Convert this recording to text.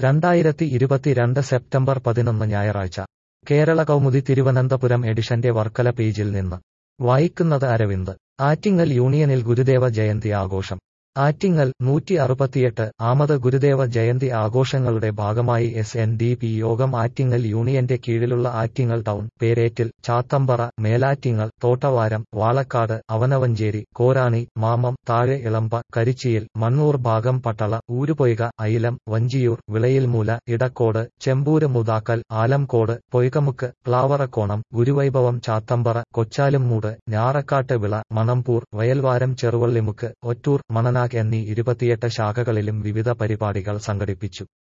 രണ്ടായിരത്തി ഇരുപത്തിരണ്ട് സെപ്റ്റംബർ പതിനൊന്ന് ഞായറാഴ്ച കേരള കൗമുദി തിരുവനന്തപുരം എഡിഷന്റെ വർക്കല പേജിൽ നിന്ന് വായിക്കുന്നത് അരവിന്ദ് ആറ്റിങ്ങൽ യൂണിയനിൽ ഗുരുദേവ ജയന്തി ആഘോഷം ആറ്റിങ്ങൽ നൂറ്റി അറുപത്തിയെട്ട് ആമത് ഗുരുദേവ ജയന്തി ആഘോഷങ്ങളുടെ ഭാഗമായി എസ് എൻ ഡി പി യോഗം ആറ്റിങ്ങൽ യൂണിയന്റെ കീഴിലുള്ള ആറ്റിങ്ങൽ ടൗൺ പേരേറ്റിൽ ചാത്തമ്പറ മേലാറ്റിങ്ങൽ തോട്ടവാരം വാളക്കാട് അവനവഞ്ചേരി കോരാണി മാമം താഴെ ഇളമ്പ കരിച്ചിയിൽ മണ്ണൂർ ഭാഗം പട്ടള ഊരുപൊയ്ക അയിലം വഞ്ചിയൂർ വിളയിൽമൂല ഇടക്കോട് ചെമ്പൂര് മുതാക്കൽ ആലംകോട് പൊയ്കമുക്ക് പ്ലാവറക്കോണം ഗുരുവൈഭവം ചാത്തമ്പറ കൊച്ചാലുംമൂട് ഞാറക്കാട്ട് വിള മണമ്പൂർ വയൽവാരം ചെറുവള്ളിമുക്ക് ഒറ്റൂർ മണനാഗ് എന്നീ ഇരുപത്തിയെട്ട് ശാഖകളിലും വിവിധ പരിപാടികൾ സംഘടിപ്പിച്ചു